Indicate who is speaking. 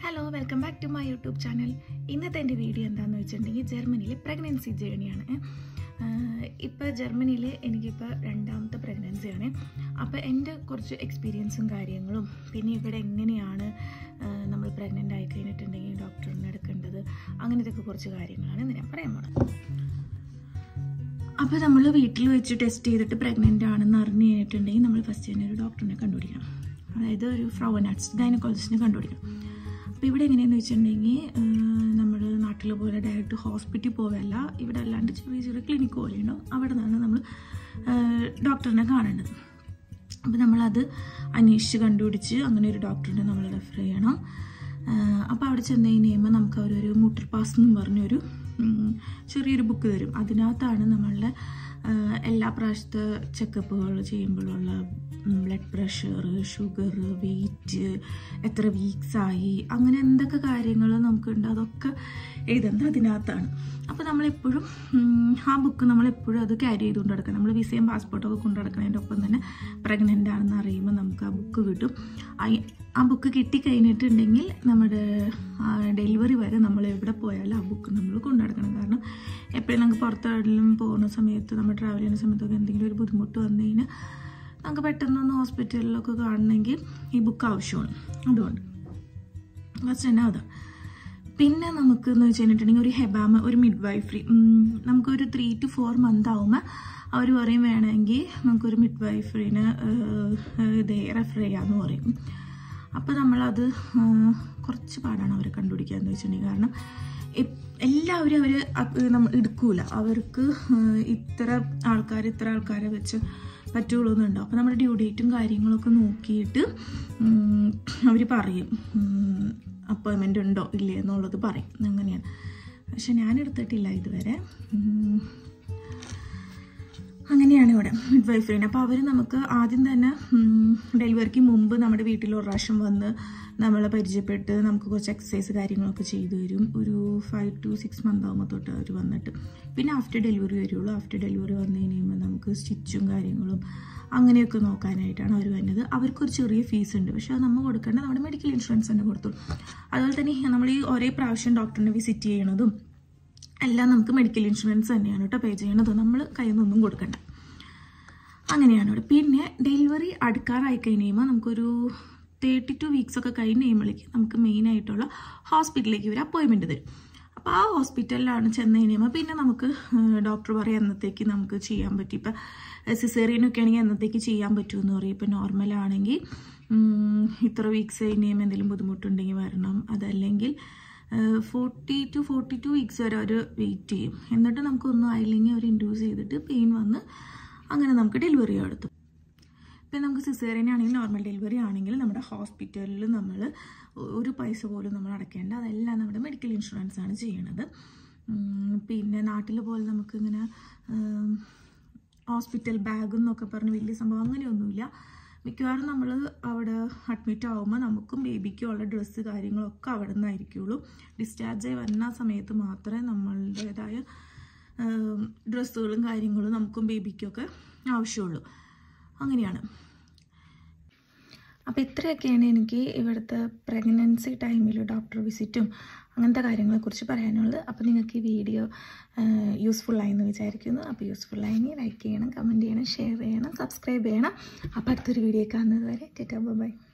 Speaker 1: Hello welcome back to my YouTube channel ഇന്നത്തെ എൻ്റെ video എന്താണെന്ന് വെച്ചിട്ടുണ്ടെങ്കിൽ ജർമ്മനിയിലെ പ്രഗ്നൻസി ജേണിയാണ് ഇപ്പോൾ ജർമ്മനിയിൽ എനിക്കിപ്പോൾ രണ്ടാമത്തെ പ്രഗ്നൻസിയാണ് അപ്പോൾ എൻ്റെ കുറച്ച് എക്സ്പീരിയൻസും കാര്യങ്ങളും പിന്നെ ഇവിടെ എങ്ങനെയാണ് ആ, നമ്മൾ പ്രഗ്നൻ്റ് ആയി കഴിഞ്ഞിട്ടുണ്ടെങ്കിൽ ഡോക്ടറിനെ എടുക്കേണ്ടത് അങ്ങനത്തെ കുറച്ച് കാര്യങ്ങളാണ് ഇന്ന് ഞാൻ പറയാൻ പോണത് അപ്പോൾ നമ്മൾ വീട്ടിൽ വെച്ച് ടെസ്റ്റ് ചെയ്തിട്ട് പ്രഗ്നൻ്റ് ആണെന്ന് അറിഞ്ഞു കഴിഞ്ഞിട്ടുണ്ടെങ്കിൽ നമ്മൾ ഫസ്റ്റ് തന്നെ ഒരു ഡോക്ടറിനെ കണ്ടുപിടിക്കണം അതായത് ഒരു ഫ്രൗവനാറ്റ്സ് ഗൈനക്കോളജിസ്റ്റിനെ കണ്ടുപിടിക്കണം അപ്പോൾ ഇവിടെ എങ്ങനെയാണെന്ന് വെച്ചിട്ടുണ്ടെങ്കിൽ നമ്മൾ നാട്ടിൽ പോലെ ഡയറക്റ്റ് ഹോസ്പിറ്റലിൽ പോവല്ല ഇവിടെ അല്ലാണ്ട് ചെറിയ ചെറിയ ക്ലിനിക്ക് പോലെയുണ്ടോ അവിടെ നിന്നാണ് നമ്മൾ ഡോക്ടറിനെ കാണേണ്ടത് അപ്പോൾ നമ്മളത് അന്വേഷിച്ച് കണ്ടുപിടിച്ച് അങ്ങനെ ഒരു ഡോക്ടറിനെ നമ്മൾ റെഫർ ചെയ്യണം അപ്പോൾ അവിടെ ചെന്ന് കഴിയുമ്പോൾ നമുക്ക് അവരൊരു മൂട്ടർ പാസ് എന്ന് പറഞ്ഞൊരു ഉം, ചെറിയൊരു ബുക്ക് തരും അതിനകത്താണ് നമ്മളുടെ ആ, എല്ലാ പ്രാവശ്യത്തെ ചെക്കപ്പുകൾ ചെയ്യുമ്പോഴുള്ള ബ്ലഡ് പ്രഷർ ഷുഗർ വെയിറ്റ് എത്ര വീക്സ് ആയി അങ്ങനെ എന്തൊക്കെ കാര്യങ്ങൾ നമുക്കുണ്ട് അതൊക്കെ എഴുതുന്നത് അതിനകത്താണ് അപ്പോൾ നമ്മളെപ്പോഴും ഉം, ആ ബുക്ക് നമ്മളെപ്പോഴും അത് ക്യാരി ചെയ്തുകൊണ്ട് നടക്കണം നമ്മൾ വിസയും പാസ്പോർട്ടൊക്കെ കൊണ്ടു നടക്കുന്നതിൻ്റെ ഒപ്പം തന്നെ പ്രഗ്നൻ്റ് ആണെന്ന് അറിയുമ്പോൾ നമുക്ക് ആ ബുക്ക് കിട്ടും ആ- ആ ബുക്ക് കിട്ടിക്കഴിഞ്ഞിട്ടുണ്ടെങ്കിൽ നമ്മുടെ ഡെലിവറി വരെ നമ്മൾ എവിടെ പോയാലും ആ ബുക്ക് നമ്മൾ കൊണ്ടു നടക്കണം കാരണം എപ്പോഴും നമുക്ക് പുറത്തെവിടെയും പോകുന്ന സമയത്ത് നമ്മൾ ട്രാവൽ ചെയ്യുന്ന സമയത്തൊക്കെ എന്തെങ്കിലും ഒരു ബുദ്ധിമുട്ട് വന്നു കഴിഞ്ഞാൽ നമുക്ക് പെട്ടെന്നൊന്ന് ഹോസ്പിറ്റലിലൊക്കെ കാണണമെങ്കിൽ ഈ ബുക്ക് ആവശ്യമാണ് അതുകൊണ്ട് ഫസ്റ്റ് തന്നെ അതാണ് പിന്നെ നമുക്ക് എന്ന് വെച്ച് കഴിഞ്ഞിട്ടുണ്ടെങ്കിൽ ഒരു ഹെബാമ ഒരു മിഡ് വൈഫറി നമുക്കൊരു ത്രീ ടു ഫോർ മന്ത് ആകുമ്പോൾ അവർ പറയും വേണമെങ്കിൽ നമുക്കൊരു മിഡ് വൈഫറിന് ഇത് റെഫർ ചെയ്യാമെന്ന് പറയും അപ്പോൾ നമ്മളത് ആ, കുറച്ച് പാടാണ് അവരെ കണ്ടുപിടിക്കുക എന്ന് വെച്ചിട്ടുണ്ടെങ്കിൽ കാരണം എ- എല്ലാവരും അവർ നമ്മൾ എടുക്കൂല അവർക്ക് ആ, ഇത്ര ആൾക്കാർ ഇത്ര ആൾക്കാരെ വെച്ച് പറ്റുള്ളൂ എന്നുണ്ടാവും അപ്പോൾ നമ്മുടെ ഡ്യൂ ഡേറ്റും കാര്യങ്ങളൊക്കെ നോക്കിയിട്ട് അവർ പറയും അപ്പോയിൻമെൻ്റ് ഉണ്ടോ ഇല്ലേ എന്നുള്ളത് പറയും അങ്ങനെയാണ് പക്ഷെ ഞാൻ എടുത്തിട്ടില്ല ഇതുവരെ ഉം. അങ്ങനെയാണ് ഇവിടെ മിഡ് വൈഫറിന് അപ്പോൾ അവർ നമുക്ക് ആദ്യം തന്നെ ഡെലിവറിക്ക് മുമ്പ് നമ്മുടെ വീട്ടിൽ ഒരു പ്രാവശ്യം വന്ന് നമ്മളെ പരിചയപ്പെട്ട് നമുക്ക് കുറച്ച് എക്സസൈസ് കാര്യങ്ങളൊക്കെ ചെയ്തു തരും ഒരു ഫൈവ് ടു സിക്സ് മന്ത് ആകുമ്പോൾ തൊട്ട് അവർ വന്നിട്ട് പിന്നെ ആഫ്റ്റർ ഡെലിവറി വരുള്ളൂ ആഫ്റ്റർ ഡെലിവറി വന്നു കഴിയുമ്പോൾ നമുക്ക് സ്റ്റിച്ചും കാര്യങ്ങളും അങ്ങനെയൊക്കെ നോക്കാനായിട്ടാണ് അവർ വരുന്നത് അവർക്കൊരു ചെറിയ ഫീസ് ഉണ്ട് പക്ഷെ അത് നമ്മൾ കൊടുക്കേണ്ട നമ്മുടെ മെഡിക്കൽ ഇൻഷുറൻസ് തന്നെ കൊടുത്തു അതുപോലെ തന്നെ നമ്മൾ ഈ ഒരേ പ്രാവശ്യം ഡോക്ടറിനെ വിസിറ്റ് ചെയ്യണതും എല്ലാം നമുക്ക് മെഡിക്കൽ ഇൻഷുറൻസ് തന്നെയാണ് കേട്ടോ പേ ചെയ്യണത് നമ്മൾ കയ്യിൽ നിന്നൊന്നും കൊടുക്കണ്ട അങ്ങനെയാണ് ഇവിടെ പിന്നെ ഡെലിവറി അടുക്കാറായി കഴിഞ്ഞ് കഴിയുമ്പോൾ നമുക്കൊരു തേർട്ടി ടു വീക്സ് ഒക്കെ കഴിഞ്ഞ് കഴിയുമ്പോഴേക്ക് നമുക്ക് മെയിൻ ആയിട്ടുള്ള ഹോസ്പിറ്റലിലേക്ക് ഇവർ അപ്പോയിൻമെൻറ്റ് തരും അപ്പോൾ ആ ഹോസ്പിറ്റലിലാണ് ചെന്ന് കഴിയുമ്പോൾ പിന്നെ നമുക്ക് ഡോക്ടർ പറയും എന്നത്തേക്ക് നമുക്ക് ചെയ്യാൻ പറ്റും ഇപ്പം സിസേറിയനൊക്കെ ആണെങ്കിൽ എന്നത്തേക്ക് ചെയ്യാൻ പറ്റുമെന്ന് പറയും ഇപ്പം നോർമലാണെങ്കിൽ ഇത്ര വീക്സ് കഴിഞ്ഞ് കഴിയുമ്പോൾ എന്തെങ്കിലും ബുദ്ധിമുട്ടുണ്ടെങ്കിൽ വരണം അതല്ലെങ്കിൽ forty two forty two weeks വരെ അവർ വെയിറ്റ് ചെയ്യും എന്നിട്ട് നമുക്കൊന്നും ആയില്ലെങ്കിൽ അവർ ഇൻഡ്യൂസ് ചെയ്തിട്ട് പെയിൻ വന്ന് അങ്ങനെ നമുക്ക് ഡെലിവറി നടത്തും ഇപ്പം നമുക്ക് സിസേറിയൻ ആണെങ്കിൽ നോർമൽ ഡെലിവറി ആണെങ്കിൽ നമ്മുടെ ഹോസ്പിറ്റലിൽ നമ്മൾ ഒരു പൈസ പോലും നമ്മൾ അടയ്ക്കേണ്ട അതെല്ലാം നമ്മുടെ മെഡിക്കൽ ഇൻഷുറൻസ് ആണ് ചെയ്യണത് ഉം, പിന്നെ നാട്ടിൽ പോലെ നമുക്കിങ്ങനെ ഉം, ഹോസ്പിറ്റൽ ബാഗ് എന്നൊക്കെ പറഞ്ഞ് വലിയ സംഭവം അങ്ങനെയൊന്നുമില്ല മിക്കവാറും നമ്മൾ അവിടെ അഡ്മിറ്റ് ആകുമ്പോൾ നമുക്കും ബേബിക്കും ഉള്ള ഡ്രസ്സ് കാര്യങ്ങളൊക്കെ അവിടെ നിന്നായിരിക്കുള്ളൂ ഡിസ്ചാർജ് ആയി വരുന്ന സമയത്ത് മാത്രമേ നമ്മളുടേതായ ഡ്രസ്സുകളും കാര്യങ്ങളും നമുക്കും ബേബിക്കൊക്കെ ആവശ്യമുള്ളൂ അങ്ങനെയാണ് അപ്പോൾ ഇത്രയൊക്കെയാണ് എനിക്ക് ഇവിടുത്തെ പ്രഗ്നൻസി ടൈമിൽ ഡോക്ടർ വിസിറ്റും അങ്ങനത്തെ കാര്യങ്ങളെക്കുറിച്ച് പറയാനുള്ളത് അപ്പോൾ നിങ്ങൾക്ക് ഈ വീഡിയോ യൂസ്ഫുള്ളായി എന്ന് വിചാരിക്കുന്നു അപ്പോൾ യൂസ്ഫുള്ളായി ലൈക്ക് ചെയ്യണം കമൻറ്റ് ചെയ്യണം ഷെയർ ചെയ്യണം സബ്സ്ക്രൈബ് ചെയ്യണം അപ്പോൾ അടുത്തൊരു വീഡിയോ കാണുന്നത് വരെ ടെറ്റാ ബൈ